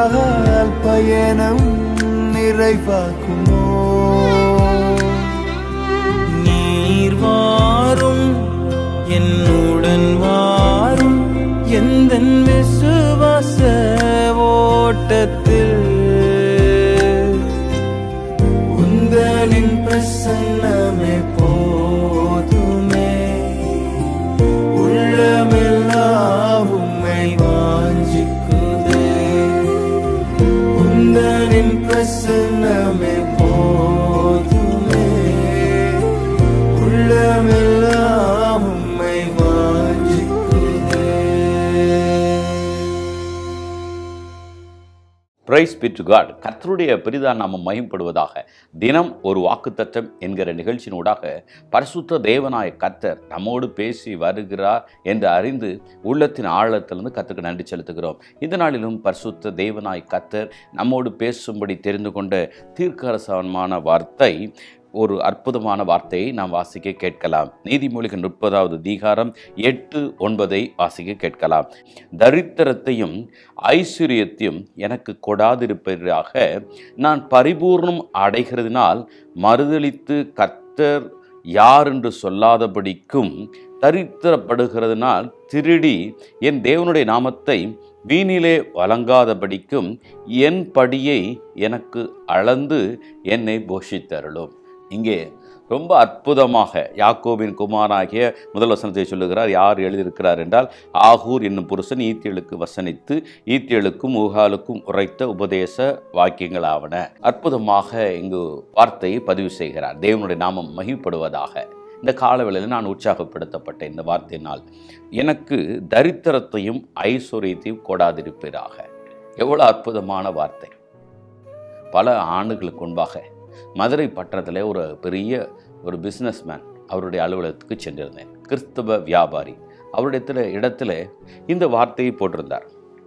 வந்தால் பயணம் நிறைவாக்குமோ நீர் வாரும் என்னுடன் வாரும் எந்த விசுவாச ஓட்டத்தில் உந்தனின் பிரசன்னமே போதுமே உள்ளமெல்லாம் உம்மை வாஞ்சிக்குதே உந்தனின் பிரசன்னமே போதுமே உள்ளமெல்லாம் உம்மை வாஞ்சிக்குதே பிரைஸ் பி டு காட் கர்த்தருடைய பெரிதா நாம மகிம்படுவதாக தினம் ஒரு வாக்குத்தத்தம் என்கிற நிகழ்ச்சியினூடாக பரிசுத்த தேவனாய கர்த்தர் நம்மோடு பேசி வருகிறார் என்று அறிந்து உள்ளத்தின் ஆழத்திலிருந்து கர்த்தருக்கு நன்றி செலுத்துகிறோம் இந்த நாளிலும் பரிசுத்த தேவனாய் கர்த்தர் நம்மோடு பேசும்படி தெரிந்து கொண்ட தீர்க்கரசமான வார்த்தை ஒரு அற்புதமான வார்த்தையை நாம் வாசிக்க கேட்கலாம் நீதிமொழிகள் முப்பதாவது தீகாரம் எட்டு ஒன்பதை வாசிக்க கேட்கலாம் தரித்திரத்தையும் ஐஸ்வர்யத்தையும் எனக்கு கொடாதிருப்பதாக நான் பரிபூர்ணம் அடைகிறதினால் மறுதளித்து கர்த்தர் யார் என்று சொல்லாதபடிக்கும் தரித்திரப்படுகிறதுனால் திருடி என் தேவனுடைய நாமத்தை வீணிலே வழங்காதபடிக்கும் என் படியை எனக்கு அளந்து என்னை போஷித்தருளும் இங்கே ரொம்ப அற்புதமாக யாக்கோபின் குமாராகிய முதல் வசனத்தை சொல்லுகிறார் யார் எழுதியிருக்கிறார் என்றால் ஆகூர் என்னும் புருஷன் ஈத்தியலுக்கு வசனித்து ஈத்தியலுக்கும் ஊகாலுக்கும் உரைத்த உபதேச வாக்கியங்களாவன அற்புதமாக இங்கு வார்த்தையை பதிவு செய்கிறார் தேவனுடைய நாமம் மகிழ்ப்படுவதாக இந்த காலவேளையில் நான் உற்சாகப்படுத்தப்பட்ட இந்த வார்த்தையினால் எனக்கு தரித்திரத்தையும் ஐஸ்வர்யத்தையும் கொடாதிருப்பீராக எவ்வளோ அற்புதமான வார்த்தை பல ஆண்டுகளுக்கு முன்பாக மதுரை பட்டணத்தில் ஒரு பெரிய ஒரு பிஸ்னஸ்மேன் அவருடைய அலுவலகத்துக்கு சென்றிருந்தேன் கிறிஸ்தவ வியாபாரி அவருடைய இடத்துல இந்த வார்த்தையை போட்டிருந்தார்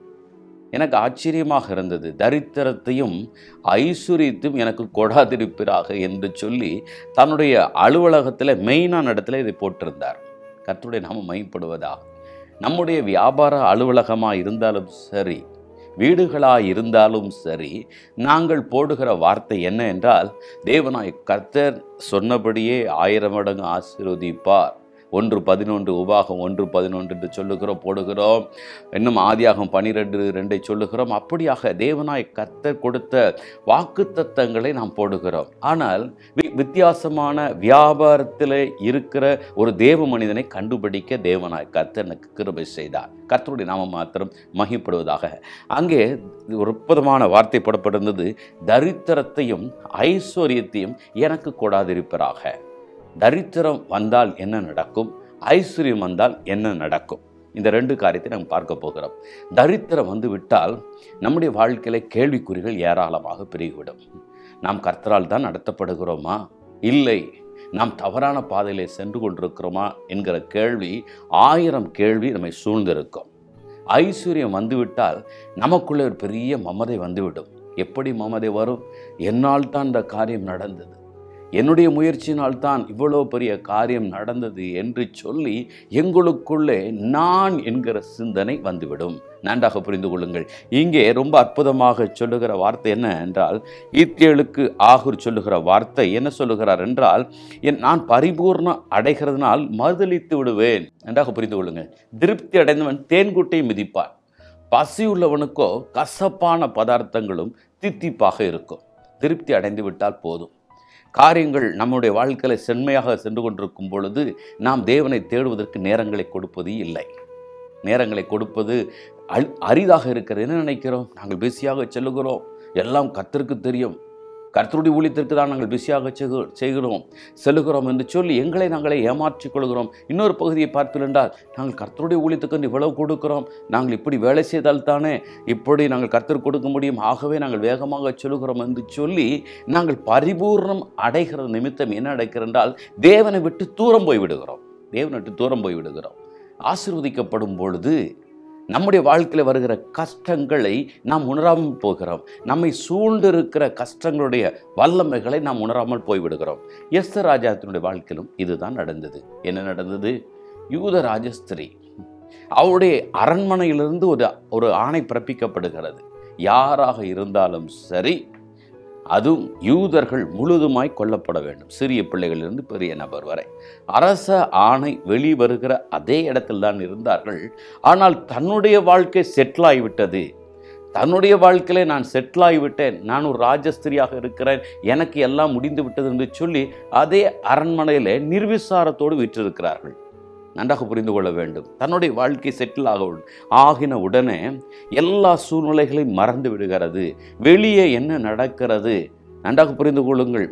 எனக்கு ஆச்சரியமாக இருந்தது தரித்திரத்தையும் ஐஸ்வர்யத்தையும் எனக்கு கொடாதிருப்பிறாக என்று சொல்லி தன்னுடைய அலுவலகத்தில் மெயினான இடத்துல இதை போட்டிருந்தார் கர்த்தருடைய நாம மையப்படுவதா நம்முடைய வியாபார அலுவலகமாக இருந்தாலும் சரி வீடுகளாக இருந்தாலும் சரி நாங்கள் போடுகிற வார்த்தை என்ன என்றால் தேவனாய் கர்த்தர் சொன்னபடியே ஆயிரம் மடங்கு ஆசீர்வதிப்பார் ஒன்று பதினொன்று உபாகம் ஒன்று பதினொன்று என்று சொல்லுகிறோம் போடுகிறோம் இன்னும் ஆதியாகம் பனிரெண்டு ரெண்டை சொல்லுகிறோம் அப்படியாக தேவனாய் கர்த்தர் கொடுத்த வாக்குத்தத்தங்களை நாம் போடுகிறோம் ஆனால் வி- வித்தியாசமான வியாபாரத்தில் இருக்கிற ஒரு தேவ மனிதனை கண்டுபிடிக்க தேவனாய் கர்த்தர் எனக்கு கிருபை செய்தார் கர்த்தருடைய நாமம் மாத்திரம் மகிப்படுவதாக அங்கே ஒரு அற்புதமான வார்த்தை போடப்பட்டிருந்தது தரித்திரத்தையும் ஐஸ்வர்யத்தையும் எனக்கு கொடாதிருப்பராக தரித்திரம் வந்தால் என்ன நடக்கும் ஐஸ்வர்யம் வந்தால் என்ன நடக்கும் இந்த ரெண்டு காரியத்தை நாம் பார்க்க போகிறோம் தரித்திரம் வந்து விட்டால் நம்முடைய வாழ்க்கையில கேள்விக்குறிகள் ஏராளமாக பெருகிவிடும் நாம் கர்த்தரால் தான் நடத்தப்படுகிறோமா இல்லை நாம் தவறான பாதையிலே சென்று கொண்டிருக்கிறோமா என்கிற கேள்வி ஆயிரம் கேள்வி நம்மை சூழ்ந்திருக்கும் ஐஸ்வர்யம் வந்துவிட்டால் நமக்குள்ளே ஒரு பெரிய மமதை வந்துவிடும் எப்படி மமதை வரும் என்னால் தான் இந்த காரியம் நடந்தது என்னுடைய முயற்சியினால் தான் இவ்வளோ பெரிய காரியம் நடந்தது என்று சொல்லி எங்களுக்குள்ளே நான் என்கிற சிந்தனை வந்துவிடும் நன்றாக புரிந்து கொள்ளுங்கள் இங்கே ரொம்ப அற்புதமாக சொல்லுகிற வார்த்தை என்ன என்றால் ஈத்தியலுக்கு ஆகூர் சொல்லுகிற வார்த்தை என்ன சொல்லுகிறார் என்றால் என் நான் பரிபூர்ணம் அடைகிறதுனால் மறுதளித்து விடுவேன் நன்றாக புரிந்து கொள்ளுங்கள் திருப்தி அடைந்தவன் தேன்குட்டை மிதிப்பான் பசி உள்ளவனுக்கோ கசப்பான பதார்த்தங்களும் தித்திப்பாக இருக்கும் திருப்தி அடைந்து விட்டால் போதும் காரியங்கள் நம்முடைய வாழ்க்கையில் செம்மையாக சென்று கொண்டிருக்கும் பொழுது நாம் தேவனை தேடுவதற்கு நேரங்களை கொடுப்பது இல்லை நேரங்களை கொடுப்பது அல் அரிதாக இருக்கிறது என்ன நினைக்கிறோம் நாங்கள் பிஸியாக செல்லுகிறோம் எல்லாம் கர்த்தருக்கு தெரியும் கர்த்தருடைய ஊழியத்திற்கு தான் நாங்கள் பிஸியாக செய்கு- செய்கிறோம் செல்லுகிறோம் என்று சொல்லி எங்களை நாங்களே ஏமாற்றிக் கொள்கிறோம் இன்னொரு பகுதியை பார்ப்பீர்கள் என்றால் நாங்கள் கர்த்தருடைய ஊழியத்துக்கு இவ்வளவு கொடுக்கிறோம் நாங்கள் இப்படி வேலை செய்தால் தானே இப்படி நாங்கள் கர்த்தர் கொடுக்க முடியும் ஆகவே நாங்கள் வேகமாக சொல்லுகிறோம் என்று சொல்லி நாங்கள் பரிபூர்ணம் அடைகிற நிமித்தம் என்ன நடக்கிறது என்றால் தேவனை விட்டு தூரம் போய் விடுகிறோம் தேவனை விட்டு தூரம் போய் விடுகிறோம் ஆசீர்வதிக்கப்படும் பொழுது நம்முடைய வாழ்க்கையில் வருகிற கஷ்டங்களை நாம் உணராமல் போகிறோம் நம்மை சூழ்ந்திருக்கிற கஷ்டங்களுடைய வல்லமைகளை நாம் உணராமல் போய்விடுகிறோம் எஸ்தர் ராஜாத்தினுடைய வாழ்க்கையிலும் இதுதான் நடந்தது என்ன நடந்தது யூத ராஜஸ்திரி அவருடைய அரண்மனையிலிருந்து ஒரு ஒரு ஆணை பிறப்பிக்கப்படுகிறது யாராக இருந்தாலும் சரி அதுவும் யூதர்கள் முழுதுமாய் கொல்லப்பட வேண்டும் சிறிய பிள்ளைகளிலிருந்து பெரிய நபர் வரை அரச ஆணை வெளிவருகிற அதே இடத்தில் தான் இருந்தார்கள் ஆனால் தன்னுடைய வாழ்க்கை செட்டில் ஆகிவிட்டது தன்னுடைய வாழ்க்கையிலே நான் செட்டில் ஆகிவிட்டேன் நான் ஒரு ராஜஸ்திரியாக இருக்கிறேன் எனக்கு எல்லாம் முடிந்து விட்டது என்று சொல்லி அதே அரண்மனையிலே நிர்விசாரத்தோடு விற்றிருக்கிறார்கள் நன்றாக புரிந்து கொள்ள வேண்டும் தன்னுடைய வாழ்க்கை செட்டில் ஆக ஆகின உடனே எல்லா சூழ்நிலைகளையும் மறந்து விடுகிறது வெளியே என்ன நடக்கிறது நன்றாக புரிந்து கொள்ளுங்கள்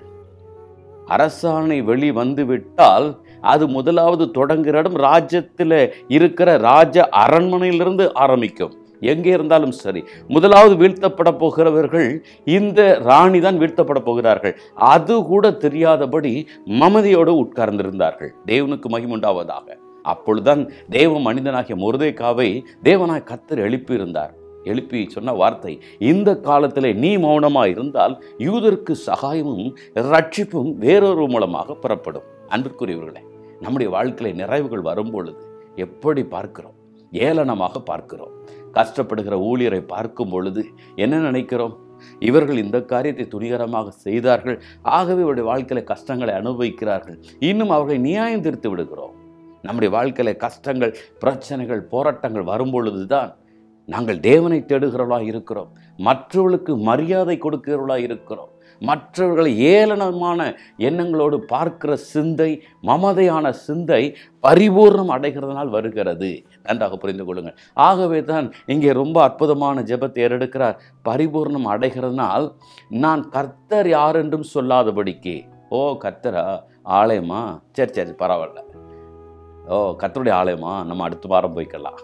அரசாணை வெளி வந்து விட்டால் அது முதலாவது தொடங்குகிற இடம் ராஜ்யத்தில் இருக்கிற ராஜ அரண்மனையிலிருந்து ஆரம்பிக்கும் எங்கே இருந்தாலும் சரி முதலாவது வீழ்த்தப்பட போகிறவர்கள் இந்த ராணி தான் வீழ்த்தப்பட போகிறார்கள் அது கூட தெரியாதபடி மமதியோடு உட்கார்ந்திருந்தார்கள் தேவனுக்கு மகிமுண்டாவதாக அப்பொழுதுதான் தேவ மனிதனாகிய முருதைக்காவை தேவனாய் கத்தர் எழுப்பியிருந்தார் எழுப்பி சொன்ன வார்த்தை இந்த காலத்திலே நீ மௌனமாக இருந்தால் யூதருக்கு சகாயமும் ரட்சிப்பும் வேறொரு மூலமாக புறப்படும் அன்பிற்குரியவர்களே நம்முடைய வாழ்க்கையில நிறைவுகள் வரும்பொழுது எப்படி பார்க்கிறோம் ஏளனமாக பார்க்கிறோம் கஷ்டப்படுகிற ஊழியரை பார்க்கும் பொழுது என்ன நினைக்கிறோம் இவர்கள் இந்த காரியத்தை துணிகரமாக செய்தார்கள் ஆகவே அவருடைய வாழ்க்கையில கஷ்டங்களை அனுபவிக்கிறார்கள் இன்னும் அவர்களை நியாயம் தீர்த்து விடுகிறோம் நம்முடைய வாழ்க்கையில கஷ்டங்கள் பிரச்சனைகள் போராட்டங்கள் வரும்பொழுது தான் நாங்கள் தேவனை தேடுகிறவர்களாக இருக்கிறோம் மற்றவர்களுக்கு மரியாதை கொடுக்கிறவர்களாக இருக்கிறோம் மற்றவர்களை ஏளனமான எண்ணங்களோடு பார்க்கிற சிந்தை மமதையான சிந்தை பரிபூர்ணம் அடைகிறதுனால் வருகிறது நன்றாக புரிந்து கொள்ளுங்கள் ஆகவே தான் இங்கே ரொம்ப அற்புதமான ஜெபத்தை ஏறெடுக்கிறார் பரிபூர்ணம் அடைகிறதுனால் நான் கர்த்தர் யார் என்றும் சொல்லாதபடிக்கு ஓ கர்த்தரா ஆலயமா சரி சரி பரவாயில்ல ஓ கர்த்தருடைய ஆலயமா நம்ம அடுத்த வாரம் போய்க்கலாம்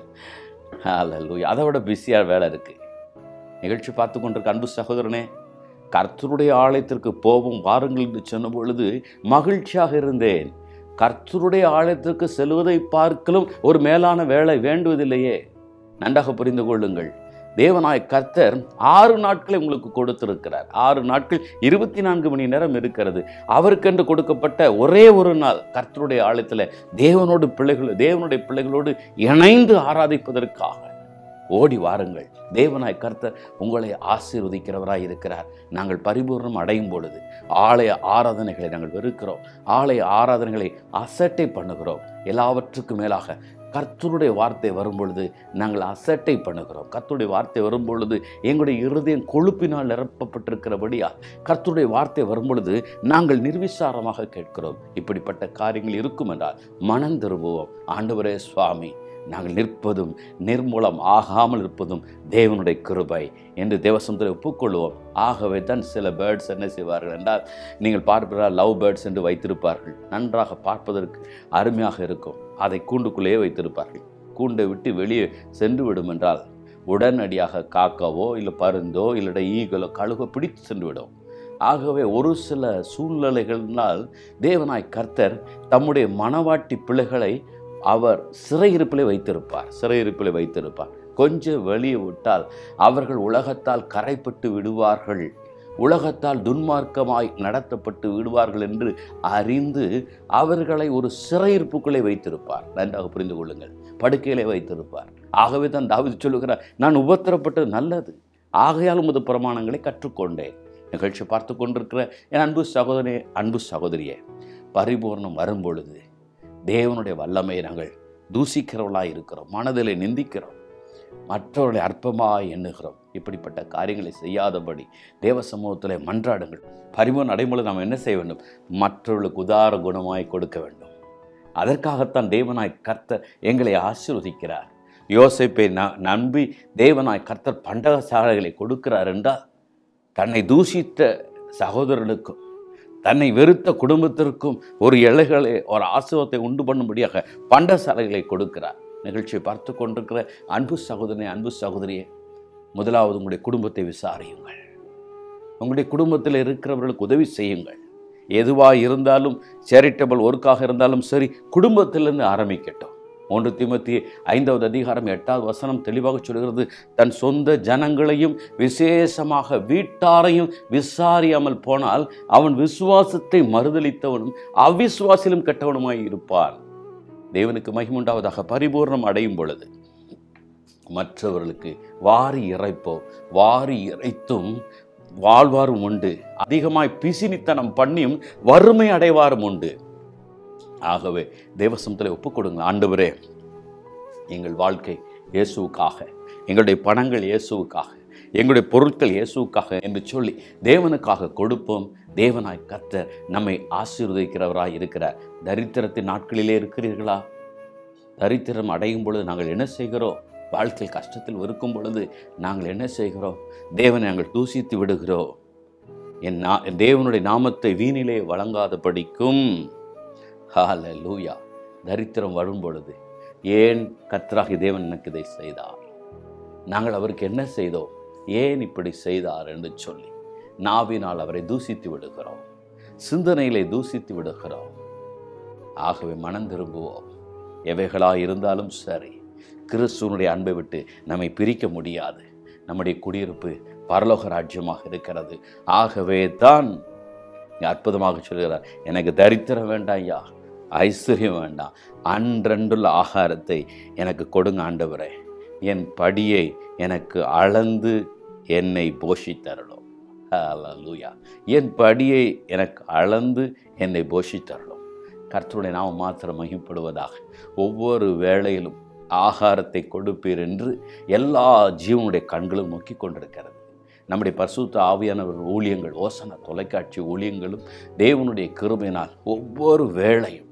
அல்ல அதை விட பிஸியாக வேலை இருக்குது நிகழ்ச்சி பார்த்து கொண்டிருக்க அன்பு சகோதரனே கர்த்தருடைய ஆலயத்திற்கு போவோம் வாருங்கள் என்று சொன்ன பொழுது மகிழ்ச்சியாக இருந்தேன் கர்த்தருடைய ஆலயத்திற்கு செல்வதை பார்க்கலும் ஒரு மேலான வேலை வேண்டுவதில்லையே நன்றாக புரிந்து கொள்ளுங்கள் தேவனாய் கர்த்தர் ஆறு நாட்களை உங்களுக்கு கொடுத்திருக்கிறார் ஆறு நாட்கள் இருபத்தி நான்கு மணி நேரம் இருக்கிறது அவருக்கென்று கொடுக்கப்பட்ட ஒரே ஒரு நாள் கர்த்தருடைய ஆலயத்தில் தேவனோடு பிள்ளைகள் தேவனுடைய பிள்ளைகளோடு இணைந்து ஆராதிப்பதற்காக ஓடி வாருங்கள் தேவனாய் கர்த்தர் உங்களை ஆசீர்வதிக்கிறவராய் இருக்கிறார் நாங்கள் பரிபூர்ணம் அடையும் பொழுது ஆலய ஆராதனைகளை நாங்கள் வெறுக்கிறோம் ஆலய ஆராதனைகளை அசட்டை பண்ணுகிறோம் எல்லாவற்றுக்கும் மேலாக கர்த்தருடைய வார்த்தை வரும் பொழுது நாங்கள் அசட்டை பண்ணுகிறோம் கர்த்தருடைய வார்த்தை வரும் பொழுது எங்களுடைய இருதயம் கொழுப்பினால் நிரப்பப்பட்டிருக்கிறபடியா கர்த்தருடைய வார்த்தை வரும் பொழுது நாங்கள் நிர்விசாரமாக கேட்கிறோம் இப்படிப்பட்ட காரியங்கள் இருக்கும் என்றால் மனம் திரும்புவோம் ஆண்டவரே சுவாமி நாங்கள் நிற்பதும் நிர்மூலம் ஆகாமல் இருப்பதும் தேவனுடைய கிருபை என்று தேவசமத்தில் ஒப்புக்கொள்வோம் ஆகவே தான் சில பேர்ட்ஸ் என்ன செய்வார்கள் என்றால் நீங்கள் பார்ப்பீர்கள் லவ் பேர்ட்ஸ் என்று வைத்திருப்பார்கள் நன்றாக பார்ப்பதற்கு அருமையாக இருக்கும் அதை கூண்டுக்குள்ளேயே வைத்திருப்பார்கள் கூண்டை விட்டு வெளியே சென்று விடும் என்றால் உடனடியாக காக்காவோ இல்லை பருந்தோ இல்லை ஈகளோ கழுகோ பிடித்து சென்று விடும் ஆகவே ஒரு சில சூழ்நிலைகளினால் தேவனாய் கர்த்தர் தம்முடைய மனவாட்டி பிள்ளைகளை அவர் சிறையிருப்பிலே வைத்திருப்பார் சிறையிருப்பிலே வைத்திருப்பார் கொஞ்சம் வெளியே விட்டால் அவர்கள் உலகத்தால் கரைப்பட்டு விடுவார்கள் உலகத்தால் துன்மார்க்கமாய் நடத்தப்பட்டு விடுவார்கள் என்று அறிந்து அவர்களை ஒரு சிறையிருப்புக்குள்ளே வைத்திருப்பார் நன்றாக புரிந்து கொள்ளுங்கள் படுக்கையிலே வைத்திருப்பார் ஆகவே தான் தாவிது சொல்லுகிறார் நான் உபத்திரப்பட்டது நல்லது ஆகையால் உமது பிரமாணங்களை கற்றுக்கொண்டேன் நிகழ்ச்சி பார்த்து கொண்டிருக்கிற என் அன்பு சகோதரே அன்பு சகோதரியே பரிபூர்ணம் வரும் பொழுது தேவனுடைய வல்லமையை நாங்கள் தூசிக்கிறவர்களாக இருக்கிறோம் மனதில் நிந்திக்கிறோம் மற்றவர்களை அற்பமாய் எண்ணுகிறோம் இப்படிப்பட்ட காரியங்களை செய்யாதபடி தேவ சமூகத்தில் மன்றாடுங்கள் பரிமூர் நடைமுறை நாம் என்ன செய்ய வேண்டும் மற்றவர்களுக்கு உதார குணமாய் கொடுக்க வேண்டும் அதற்காகத்தான் தேவனாய் கர்த்தர் எங்களை ஆசீர்வதிக்கிறார் யோசிப்பை ந நம்பி தேவனாய் கர்த்தர் பண்டக சாலைகளை கொடுக்கிறார் என்றால் தன்னை தூஷித்த சகோதரனுக்கும் தன்னை வெறுத்த குடும்பத்திற்கும் ஒரு எல்லைகளை ஒரு ஆசிரத்தை உண்டு பண்ணும்படியாக பண்டசாலைகளை கொடுக்கிறார் நிகழ்ச்சியை பார்த்து கொண்டிருக்கிற அன்பு சகோதரனே அன்பு சகோதரியே முதலாவது உங்களுடைய குடும்பத்தை விசாரியுங்கள் உங்களுடைய குடும்பத்தில் இருக்கிறவர்களுக்கு உதவி செய்யுங்கள் எதுவாக இருந்தாலும் சேரிட்டபிள் ஒர்க்காக இருந்தாலும் சரி குடும்பத்திலிருந்து ஆரம்பிக்கட்டும் ஒன்று திமுத்தி ஐந்தாவது அதிகாரம் எட்டாவது வசனம் தெளிவாக சொல்கிறது தன் சொந்த ஜனங்களையும் விசேஷமாக வீட்டாரையும் விசாரியாமல் போனால் அவன் விசுவாசத்தை மறுதளித்தவனும் அவிசுவாசிலும் கெட்டவனுமாய் இருப்பான் தேவனுக்கு மகிமுண்டாவதாக பரிபூர்ணம் அடையும் பொழுது மற்றவர்களுக்கு வாரி இறைப்போம் வாரி இறைத்தும் வாழ்வாரும் உண்டு அதிகமாய் பிசினித்தனம் பண்ணியும் வறுமை அடைவாரும் உண்டு ஆகவே தேவசமத்தில் ஒப்புக் கொடுங்க ஆண்டவரே எங்கள் வாழ்க்கை இயேசுவுக்காக எங்களுடைய பணங்கள் இயேசுவுக்காக எங்களுடைய பொருட்கள் இயேசுவுக்காக என்று சொல்லி தேவனுக்காக கொடுப்போம் தேவனாய் கர்த்தர் நம்மை ஆசீர்வதிக்கிறவராய் இருக்கிறார் தரித்திரத்தின் நாட்களிலே இருக்கிறீர்களா தரித்திரம் அடையும் பொழுது நாங்கள் என்ன செய்கிறோம் வாழ்க்கையில் கஷ்டத்தில் இருக்கும் பொழுது நாங்கள் என்ன செய்கிறோம் தேவனை நாங்கள் தூசித்து விடுகிறோம் என் நா என் தேவனுடைய நாமத்தை வீணிலே வழங்காத படிக்கும் ஹalleluya தரித்திரம் வரும் பொழுது ஏன் கர்த்தராகி தேவன் எனக்கு இதை செய்தார் நாங்கள் அவருக்கு என்ன செய்தோம் ஏன் இப்படி செய்தார் என்று சொல்லி நாவினால் அவரை தூசித்து விடுகிறோம் சிந்தனையிலே தூசித்து விடுகிறோம் ஆகவே மனம் திரும்புவோம் எவைகளாக இருந்தாலும் சரி கிறிஸ்துவனுடைய அன்பை விட்டு நம்மை பிரிக்க முடியாது நம்முடைய குடியிருப்பு பரலோக ராஜ்யமாக இருக்கிறது ஆகவே தான் இங்கே அற்புதமாக சொல்கிறார் எனக்கு தரித்திரம் வேண்டாம் ஐயா ஐஸ்வர்யம் வேண்டாம் அன்றன்றுள்ள ஆகாரத்தை எனக்கு கொடுங்க ஆண்டவரே என் படியை எனக்கு அளந்து என்னை போஷித்தரணும் ஹalleluya என் படியை எனக்கு அளந்து என்னை போஷித்தரணும் கர்த்தருடைய நாம மாத்திரம் மகிப்படுவதாக ஒவ்வொரு வேளையிலும் ஆகாரத்தை கொடுப்பீர் என்று எல்லா ஜீவனுடைய கண்களும் நோக்கி கொண்டிருக்கிறது நம்முடைய பரிசுத்த ஆவியானவர் ஊழியங்கள் ஓசன தொலைக்காட்சி ஊழியங்களும் தேவனுடைய கிருபையினால் ஒவ்வொரு வேளையும்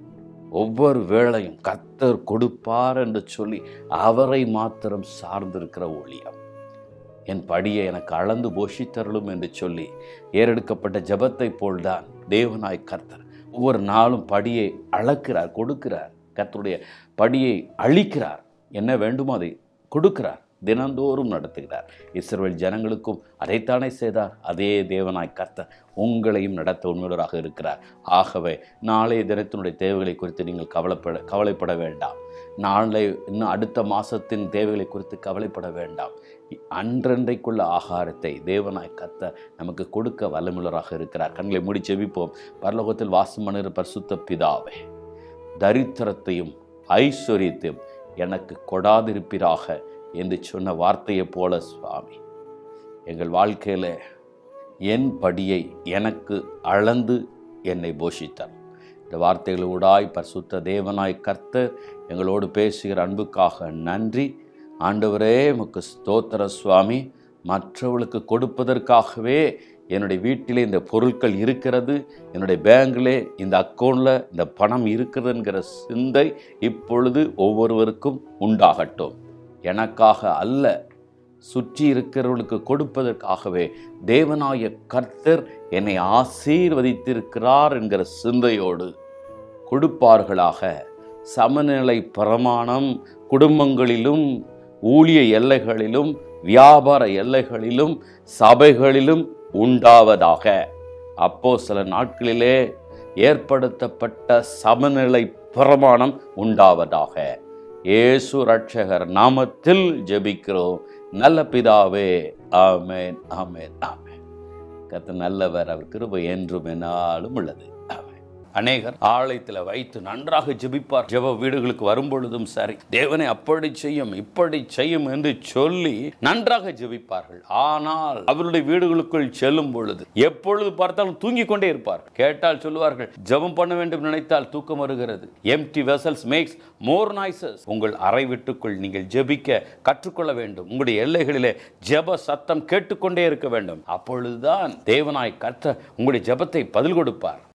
ஒவ்வொரு வேளையும் கர்த்தர் கொடுப்பார் என்று சொல்லி அவரை மாத்திரம் சார்ந்திருக்கிற ஊழியம் என் படியை எனக்கு அளந்து போஷித்தருளும் என்று சொல்லி ஏறெடுக்கப்பட்ட ஜெபத்தை போல்தான் தேவனாய் கர்த்தர் ஒவ்வொரு நாளும் படியை அளக்கிறார் கொடுக்கிறார் கர்த்தருடைய படியை அழிக்கிறார் என்ன வேண்டுமோ அதை கொடுக்கிறார் தினந்தோறும் நடத்துகிறார் இஸ்ரவேல் ஜனங்களுக்கும் அதைத்தானே செய்தார் அதே தேவனாய் கர்த்தர் உங்களையும் நடத்த உண்மையுள்ளவராக இருக்கிறார் ஆகவே நாளைய தினத்தினுடைய தேவைகளை குறித்து நீங்கள் கவலைப்பட கவலைப்பட வேண்டாம் நாளை இன்னும் அடுத்த மாதத்தின் தேவைகளை குறித்து கவலைப்பட வேண்டாம் அன்றன்றைக்குள்ள ஆகாரத்தை தேவனாய் கத்த நமக்கு கொடுக்க வல்லமுள்ளவராக இருக்கிறார் கண்களை மூடி செவிப்போம் பரலோகத்தில் வாசம் பண்ணுகிற பரிசுத்த பிதாவே தரித்திரத்தையும் ஐஸ்வர்யத்தையும் எனக்கு கொடாதிருப்பீராக என்று சொன்ன வார்த்தையைப் போல சுவாமி எங்கள் வாழ்க்கையில் என் படியை எனக்கு அளந்து என்னை போஷித்தார் இந்த வார்த்தைகளூடாய் பரிசுத்த தேவனாய் கர்த்தர் எங்களோடு பேசுகிற அன்புக்காக நன்றி ஆண்டவரே உமக்கு ஸ்தோத்திர சுவாமி மற்றவர்களுக்கு கொடுப்பதற்காகவே என்னுடைய வீட்டிலே இந்த பொருட்கள் இருக்கிறது என்னுடைய பேங்கிலே இந்த அக்கௌண்ட்டில் இந்த பணம் இருக்கிறதுங்கிற சிந்தை இப்பொழுது ஒவ்வொருவருக்கும் உண்டாகட்டும் எனக்காக அல்ல சுற்றி இருக்கிறவர்களுக்கு கொடுப்பதற்காகவே தேவனாய கர்த்தர் என்னை ஆசீர்வதித்திருக்கிறார் என்கிற சிந்தையோடு கொடுப்பார்களாக சமநிலை பிரமாணம் குடும்பங்களிலும் ஊழிய எல்லைகளிலும் வியாபார எல்லைகளிலும் சபைகளிலும் உண்டாவதாக அப்போ சில நாட்களிலே ஏற்படுத்தப்பட்ட சமநிலை பிரமாணம் உண்டாவதாக இயேசு ரட்சகர் நாமத்தில் ஜெபிக்கிறோம் நல்ல பிதாவே ஆமென் ஆமென் ஆமென் கர்த்தர் நல்லவர் அவர் கிருபை என்றும் என்னாலும் உள்ளது ஆமென் அநேகர் ஆலயத்தில் வைத்து நன்றாக ஜெபிப்பார் ஜெப வீடுகளுக்கு வரும்பொழுதும் சரி தேவனை அப்படி செய்யும் இப்படி செய்யும் என்று சொல்லி நன்றாக ஜெபிப்பார்கள் ஆனால் அவருடைய வீடுகளுக்குள் செல்லும் பொழுது எப்பொழுது பார்த்தாலும் தூங்கிக் கொண்டே இருப்பார் கேட்டால் சொல்லுவார்கள் ஜெபம் பண்ண வேண்டும் நினைத்தால் தூக்கம் வருகிறது empty vessels make more noises உங்கள் அறை வீட்டுக்குள் நீங்கள் ஜெபிக்க கற்றுக்கொள்ள வேண்டும் உங்களுடைய எல்லைகளிலே ஜெப சத்தம் கேட்டுக்கொண்டே இருக்க வேண்டும் அப்பொழுதுதான் தேவனாய் கர்த்தர் உங்களுடைய ஜெபத்தை பதில் கொடுப்பார்